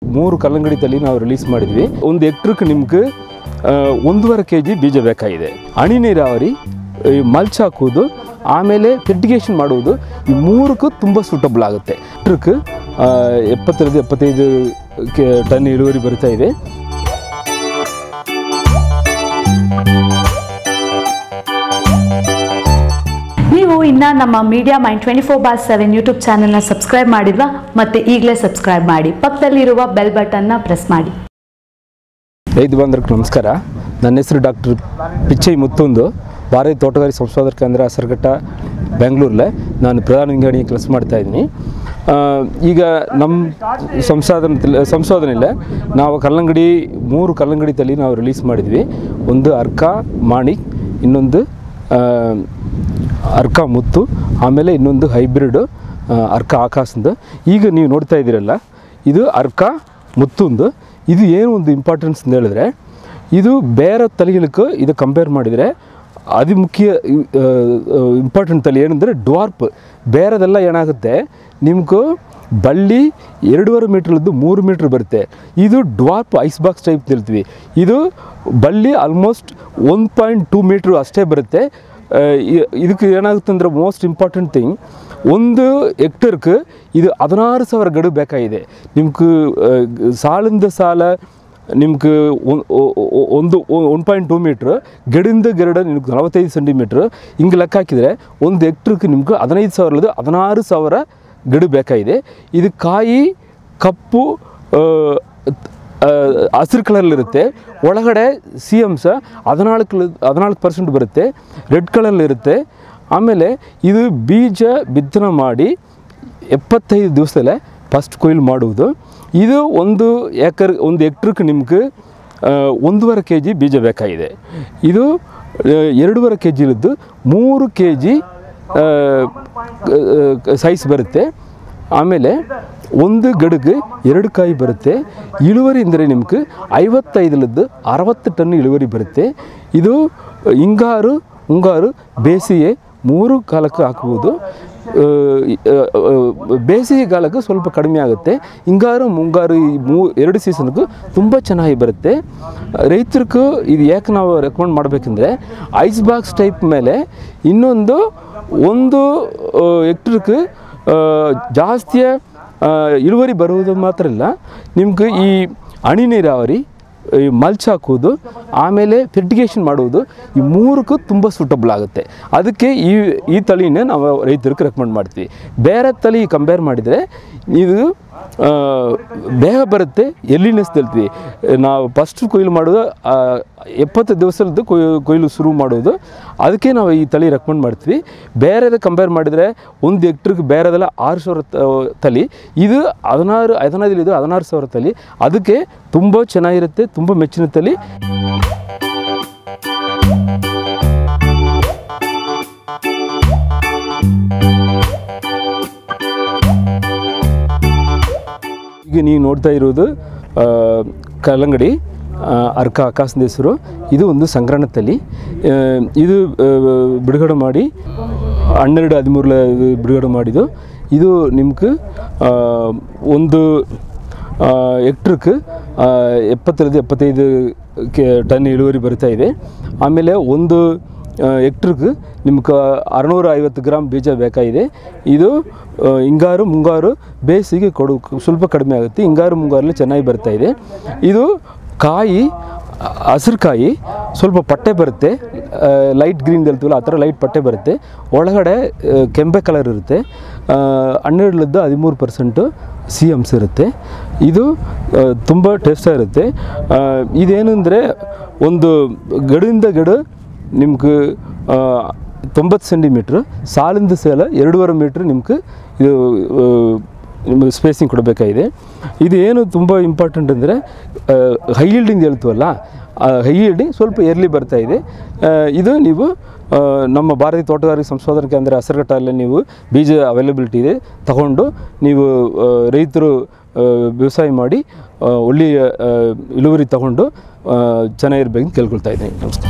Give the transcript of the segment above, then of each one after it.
ಮೂರು ಕಲ್ಲಂಗಡಿ ತಳಿ ನಾವು ರಿಲೀಸ್ ಮಾಡಿದ್ವಿ ಒಂದು ಎಕ್ಟ್ರಕ್ಕೆ ನಿಮ್ಗೆ ಆ, ಒಂದೂವರೆ ಕೆ ಜಿ ಬೀಜ ಬೇಕಾಗಿದೆ ಹನಿ ನೀರಾವರಿ ಈ ಮಲ್ಚ್ ಹಾಕುವುದು ಆಮೇಲೆ ಫೆರ್ಟಿಗೇಷನ್ ಮಾಡುವುದು ಈ ಮೂರಕ್ಕೂ ತುಂಬ ಸೂಟಬಲ್ ಆಗುತ್ತೆ ಎಕ್ಟ್ರಕ್ಕೆ ಎಪ್ಪತ್ತರಿಂದ ಎಪ್ಪತ್ತೈದು ಕೆ ಟನ್ ಇಳುವರಿ ಬರ್ತಾ ಇದೆ ನೀವು ಇನ್ನ ನಮ್ಮ media mind twenty four bar seven YouTube ಚಾನೆಲ್ನ ಸಬ್ಸ್ಕ್ರೈಬ್ ಮಾಡಿಲ್ವಾ ಮತ್ತೆ ಈಗಲೇ ಸಬ್ಸ್ಕ್ರೈಬ್ ಮಾಡಿ ಪಕ್ಕದಲ್ಲಿರುವ ಬೆಲ್ ಬಟನ್ನ ಪ್ರೆಸ್ ಮಾಡಿ ರೈತ ಬಂಧುಕ್ಕೆ ನಮಸ್ಕಾರ ನನ್ನ ಹೆಸರು ಡಾಕ್ಟರ್ ಪಿಚ್ಚೈ ಮುತ್ತೊಂದು ಭಾರತೀಯ ತೋಟಗಾರಿಕೆ ಸಂಶೋಧನಾ ಕೇಂದ್ರ ಹೆಸರುಘಟ್ಟ ಬೆಂಗಳೂರಲ್ಲೇ ನಾನು ಪ್ರಧಾನ ವಿಂಗಡಣೆ ಕೆಲಸ ಮಾಡ್ತಾ ಇದ್ದೀನಿ ಆ, ಈಗ ನಮ್ಮ ಸಂಶೋಧನೆ ಸಂಶೋಧನೆಯಲ್ಲೇ ನಾವು ಕಲ್ಲಂಗಡಿ ಮೂರು ಕಲ್ಲಂಗಡಿ ತಳಿ ನಾವು ರಿಲೀಸ್ ಮಾಡಿದ್ವಿ ಒಂದು ಅರ್ಕ ಮಾಣಿಕ್ ಇನ್ನೊಂದು ಆ, ಅರ್ಕ ಮುತ್ತು ಆಮೇಲೆ ಇನ್ನೊಂದು ಹೈಬ್ರಿಡ್ ಅರ್ಕ ಆಕಾಶಂದು ಈಗ ನೀವು ನೋಡ್ತಾ ಇದ್ದೀರಲ್ಲ ಇದು ಅರ್ಕ ಮುತ್ತುಂದು ಇದು ಏನು ಒಂದು ಇಂಪಾರ್ಟೆನ್ಸ್ ಅಂತ ಹೇಳಿದ್ರೆ ಇದು ಬೇರೆ ತಳಿகளுக்கு ಇದು ಕಂಪೇರ್ ಮಾಡಿದರೆ ಅತಿ ಮುಖ್ಯ ಇಂಪಾರ್ಟೆಂಟ್ ತಳಿ ಏನಂದರೆ ಡ್ವಾರ್ಪ್ ಬೇರೆದೆಲ್ಲ ಏನಾಗುತ್ತೆ ನಿಮ್ಗೆ ಬಳ್ಳಿ ಎರಡೂವರೆ ಮೀಟ್ರದ್ದು ಮೂರು ಮೀಟ್ರ್ ಬರುತ್ತೆ ಇದು ಡ್ವಾರ್ಪ್ ಐಸ್ ಬಾಕ್ಸ್ ಟೈಪ್ ಹೇಳ್ತೀವಿ ಇದು ಬಳ್ಳಿ almost one point two metre ಅಷ್ಟೇ ಬರುತ್ತೆ ಆ, ಇ- ಇದಕ್ಕೆ ಏನಾಗುತ್ತೆ ಅಂದರೆ ಮೋಸ್ಟ್ ಇಂಪಾರ್ಟೆಂಟ್ ಥಿಂಗ್ ಒಂದು ಹೆಕ್ಟರ್ಗೆ ಇದು ಹದಿನಾರು ಸಾವಿರ ಗಡು ಬೇಕಾಗಿದೆ ನಿಮ್ಗೆ ಆ, ಸಾಲಿಂದ ಸಾಲ ನಿಮ್ಗೆ ಒನ್- ಒ- ಒ- ಒಂದು ಒನ್ ಪಾಯಿಂಟ್ ಟೂ ಮೀಟ್ರ್ ಗಿಡದಿಂದ ಗಿಡ ನಿಮ್ಗೆ ನಲವತ್ತೈದು ಸೆಂಟಿಮೀಟ್ರ್ ಹಿಂಗೆ ಲೆಕ್ಕ ಹಾಕಿದರೆ ಒಂದು ಹೆಕ್ಟ್ರಿಗೆ ನಿಮ್ಗೆ ಹದಿನೈದು ಸಾವಿರದ ಹದಿನಾರು ಸಾವಿರ ಗಿಡ ಬೇಕಾಗಿದೆ ಇದು ಕಾಯಿ ಕಪ್ಪು ಆ, ಆ, ಹಸಿರು ಕಲರ್ಲಿರುತ್ತೆ ಒಳಗಡೆ ಸಿ ಅಂಶ ಹದಿನಾಲ್ಕು ಹದಿನಾಲ್ಕು ಪರ್ಸೆಂಟ್ ಬರುತ್ತೆ ರೆಡ್ ಕಲರ್ಲಿರುತ್ತೆ ಆಮೇಲೆ ಇದು ಬೀಜ ಬಿತ್ತನೆ ಮಾಡಿ ಎಪ್ಪತ್ತೈದು ದಿವಸದಲ್ಲೇ ಫಸ್ಟ್ ಕೊಯ್ಲು ಮಾಡುವುದು ಇದು ಒಂದು ಏಕರ್ ಒಂದು ಎಕ್ಟ್ರಕ್ಕೆ ನಿಮ್ಗೆ ಆ, ಒಂದೂವರೆ ಕೆ ಜಿ ಬೀಜ ಬೇಕಾಗಿದೆ ಇದು ಆ, ಎರಡೂವರೆ ಕೆ ಜಿಲದ್ದು ಮೂರು ಕೆ ಜಿ ಸೈಜ್ ಬರುತ್ತೆ ಆಮೇಲೆ ಒಂದು ಗಡುಗೆ ಎರಡು ಕಾಯಿ ಬರುತ್ತೆ ಇಳುವರಿ ಅಂದರೆ ನಿಮ್ಗೆ ಐವತ್ತೈದರದ್ದು ಅರವತ್ತು ಟನ್ ಇಳುವರಿ ಬರುತ್ತೆ ಇದು ಹಿಂಗಾರು ಮುಂಗಾರು ಬೇಸಿಗೆ ಮೂರು ಕಾಲಕ್ಕೆ ಹಾಕ್ಬೋದು ಆ, ಆ, ಆ, ಬೇಸಿಗೆ ಕಾಲಕ್ಕೆ ಸ್ವಲ್ಪ ಕಡಿಮೆ ಆಗುತ್ತೆ ಹಿಂಗಾರು ಮುಂಗಾರು ಈ ಮೂ ಎರಡು ಸೀಸನ್ಗೂ ತುಂಬ ಚೆನ್ನಾಗಿ ಬರುತ್ತೆ ರೈತರಿಗೂ ಇದು ಯಾಕೆ ನಾವು ರೆಕಮೆಂಡ್ ಮಾಡಬೇಕಂದ್ರೆ ಐಸ್ ಬಾಕ್ಸ್ ಟೈಪ್ ಮೇಲೆ ಇನ್ನೊಂದು ಒಂದು ಹೆಕ್ಟ್ರಿಗೆ ಜಾಸ್ತಿಯ ಆ, ಇಳುವರಿ ಬರುವುದು ಮಾತ್ರ ಇಲ್ಲ ನಿಮ್ಗೆ ಈ ಹನಿ ನೀರಾವರಿ ಈ ಮಲ್ಚ್ ಹಾಕುವುದು ಆಮೇಲೆ ಫೆರ್ಟಿಗೇಷನ್ ಮಾಡುವುದು ಈ ಮೂರಕ್ಕೂ ತುಂಬ ಸೂಟಬಲ್ ಆಗುತ್ತೆ ಅದಕ್ಕೆ ಈ ಈ ತಳಿನೇ ನಾವು ರೈತರಿಗೆ ರೆಕಮೆಂಡ್ ಮಾಡ್ತೀವಿ ಬೇರೆ ತಳಿ ಕಂಪೇರ್ ಮಾಡಿದರೆ ಇದು ಆ, ಬೇಗ ಬರುತ್ತೆ ಎಲ್ಲಿನೆಸ್ ಹೇಳ್ತೀವಿ ನಾವು ಫಸ್ಟ್ ಕೊಯ್ಲು ಮಾಡೋದು ಆ, ಎಪ್ಪತ್ತು ದಿವಸದ್ದು ಕೊಯ್ ಕೊಯ್ಲು ಶುರು ಮಾಡೋದು ಅದಕ್ಕೆ ನಾವು ಈ ತಳಿ ರೆಕಮೆಂಡ್ ಮಾಡ್ತೀವಿ ಬೇರೆದ ಕಂಪೇರ್ ಮಾಡಿದರೆ ಒಂದು ಹೆಕ್ಟ್ರಿಗೆ ಬೇರೆದೆಲ್ಲ ಆರು ಸಾವಿರ ತ- ತಳಿ ಇದು ಹದಿನಾರು ಹದಿನೈದು ಇದು ಹದಿನಾರು ಸಾವಿರ ತಳಿ ಅದಕ್ಕೆ ತುಂಬ ಚೆನ್ನಾಗಿರುತ್ತೆ ತುಂಬ ಮೆಚ್ಚಿನ ತಳಿ ಈಗ ನೀವು ನೋಡ್ತಾ ಇರೋದು ಆ, ಕಲ್ಲಂಗಡಿ ಆ, ಅರ್ಕ ಆಕಾಶದ ಹೆಸರು ಇದು ಒಂದು ಸಂಗ್ರಹಣ ತಳಿ ಆ, ಇದು ಆ, ಬಿಡುಗಡೆ ಮಾಡಿ ಹನ್ನೆರಡು ಹದಿಮೂರಲ ಬಿಡುಗಡೆ ಮಾಡಿದ್ದು ಇದು ನಿಮ್ಗೆ ಆ, ಒಂದು ಹೆಕ್ಟ್ರಕ್ಕೆ ಎಪ್ಪತ್ತರಿಂದ ಎಪ್ಪತ್ತೈದು ಕೆ ಟನ್ ಇಳುವರಿ ಬರ್ತಾ ಇದೆ ಆಮೇಲೆ ಒಂದು ಹೆಕ್ಟ್ರಿಗೆ ನಿಮ್ಗೆ ಅರುನೂರ ಐವತ್ತು ಗ್ರಾಮ್ ಬೀಜ ಬೇಕಾಗಿದೆ ಇದು ಆ, ಹಿಂಗಾರು ಮುಂಗಾರು ಬೇಸಿಗೆ ಕೊಡು ಸ್ವಲ್ಪ ಕಡಿಮೆ ಆಗುತ್ತೆ ಹಿಂಗಾರು ಮುಂಗಾರಲ್ಲಿ ಚೆನ್ನಾಗಿ ಬರ್ತಾ ಇದೆ ಇದು ಕಾಯಿ ಹಸಿರು ಕಾಯಿ ಸ್ವಲ್ಪ ಪಟ್ಟೆ ಬರುತ್ತೆ ಲೈಟ್ ಗ್ರೀನ್ ಹೇಳ್ತೀವಲ್ಲ ಆ ಥರ ಲೈಟ್ ಪಟ್ಟೆ ಬರುತ್ತೆ ಒಳಗಡೆ ಆ, ಕೆಂಪೆ ಕಲರ್ ಇರುತ್ತೆ ಆ, ಹನ್ನೆರಡರದ್ದು ಹದಿಮೂರು ಪರ್ಸೆಂಟು ಸಿ ಎಮ್ಸ್ ಇರುತ್ತೆ ಇದು ತುಂಬ ಟೇಸ್ಟಾಗಿರುತ್ತೆ ಇದೇನು ಅಂದರೆ ಒಂದು ಗಡಿಯಿಂದ ಗಡು ನಿಮ್ಗೆ ತೊಂಬತ್ತು ಸೆಂಟಿಮೀಟ್ರ್ ಸಾಲಿಂದ ಸಾಲ ಎರಡೂವರೆ ಮೀಟ್ರ್ ನಿಮ್ಗೆ ಇದು ಆ, ನಿಮಗೆ ಸ್ಪೇಸಿಂಗ್ ಕೊಡಬೇಕಾಗಿದೆ ಇದು ಏನು ತುಂಬ ಇಂಪಾರ್ಟೆಂಟ್ ಅಂದರೆ ಹೈ ಈಲ್ಡಿಂಗ್ ಹೇಳ್ತೀವಲ್ಲ ಹೈ ಈಲ್ಡಿಂಗ್ ಸ್ವಲ್ಪ ಎರ್ಲಿ ಬರ್ತಾ ಇದೆ ಆ, ಇದು ನೀವು ಆ, ನಮ್ಮ ಭಾರತೀಯ ತೋಟಗಾರಿಕೆ ಸಂಶೋಧನಾ ಕೇಂದ್ರ ಹೆಸರುಘಟ್ಟಲ್ಲಿ ನೀವು ಬೀಜ ಅವೈಲಬಿಲಿಟಿ ಇದೆ ತಗೊಂಡು ನೀವು ಆ, ರೈತರು ಆ, ವ್ಯವಸಾಯ ಮಾಡಿ ಆ, ಒಳ್ಳೆಯ ಆ, ಇಳುವರಿ ತಗೊಂಡು ಆ, ಚೆನ್ನಾಗಿರ್ಬೇಕಂತ ಕೇಳ್ಕೊಳ್ತಾ ಇದ್ದೀನಿ ನಮಸ್ಕಾರ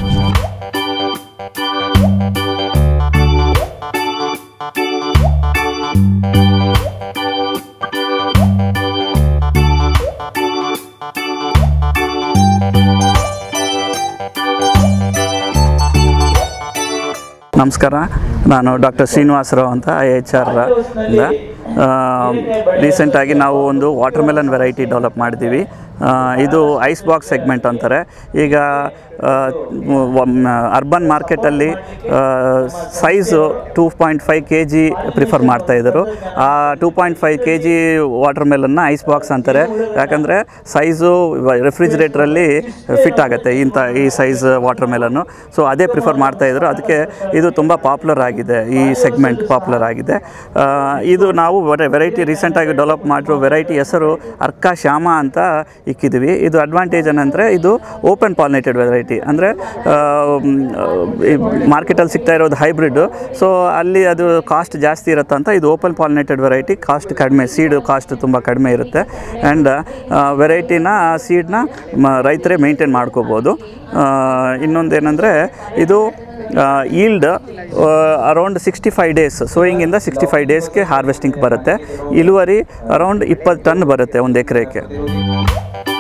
ನಮಸ್ಕಾರ ನಾನು ಡಾಕ್ಟರ್ ಶ್ರೀನಿವಾಸರಾವ್ ಅಂತ ಐ ಎಚ್ ಆರ್ ಇಂದ ರೀಸೆಂಟಾಗಿ ನಾವು ಒಂದು ವಾಟರ್ ಮೆಲನ್ ವೆರೈಟಿ ಡೆವಲಪ್ ಮಾಡಿದ್ದೀವಿ ಆ, ಇದು ಐಸ್ ಬಾಕ್ಸ್ ಸೆಗ್ಮೆಂಟ್ ಅಂತಾರೆ ಈಗ ಅರ್ಬನ್ ಮಾರ್ಕೆಟಲ್ಲಿ size two point five K G prefer ಮಾಡ್ತಾಯಿದ್ರು ಆ two point five K G water ಮೆಲನ್ನ ಐಸ್ ಬಾಕ್ಸ್ ಅಂತಾರೆ ಯಾಕಂದರೆ ಸೈಜು ರೆಫ್ರಿಜಿರೇಟ್ರಲ್ಲಿ ಫಿಟ್ ಆಗುತ್ತೆ ಇಂಥ ಈ ಸೈಜ್ ವಾಟರ್ ಮೆಲನ್ನು ಸೊ ಅದೇ ಪ್ರಿಫರ್ ಮಾಡ್ತಾಯಿದ್ರು ಅದಕ್ಕೆ ಇದು ತುಂಬ ಪಾಪ್ಯುಲರ್ ಆಗಿದೆ ಈ ಸೆಗ್ಮೆಂಟ್ ಪಾಪ್ಯುಲರ್ ಆಗಿದೆ ಆ, ಇದು ನಾವು ವೆರೈಟಿ ರೀಸೆಂಟಾಗಿ ಡೆವಲಪ್ ಮಾಡಿರೋ ವೆರೈಟಿ ಹೆಸರು ಅರ್ಕ ಶ್ಯಾಮ ಅಂತ ಇಕ್ಕಿದ್ದೀವಿ ಇದು ಅಡ್ವಾಂಟೇಜ್ ಏನಂದರೆ ಇದು ಓಪನ್ ಪಾಲಿನೇಟೆಡ್ ವೆರೈಟಿ ಅಂದರೆ ಮಾರ್ಕೆಟಲ್ಲಿ ಸಿಗ್ತಾ ಇರೋದು ಹೈಬ್ರಿಡ್ ಸೊ ಅಲ್ಲಿ ಅದು ಕಾಸ್ಟ್ ಜಾಸ್ತಿ ಇರುತ್ತೆ ಅಂತ ಇದು ಓಪನ್ ಪಾಲಿನೇಟೆಡ್ ವೆರೈಟಿ ಕಾಸ್ಟ್ ಕಡಿಮೆ ಸೀಡ್ ಕಾಸ್ಟ್ ತುಂಬ ಕಡಿಮೆ ಇರುತ್ತೆ ಆ್ಯಂಡ್ ವೆರೈಟಿನ ಸೀಡ್ನ ರೈತರೇ ಮೇಂಟೈನ್ ಮಾಡ್ಕೋಬೋದು ಇನ್ನೊಂದೇನೆಂದರೆ ಇದು yield around sixty five days ಸೋಯಿಂಗಿಂದ ಸಿಕ್ಸ್ಟಿ ಫೈವ್ ಡೇಸ್ಗೆ ಹಾರ್ವೆಸ್ಟಿಂಗ್ ಬರುತ್ತೆ ಇಳುವರಿ ಅರೌಂಡ್ ಇಪ್ಪತ್ತು ಟನ್ ಬರುತ್ತೆ ಒಂದು ಎಕರೆಗೆ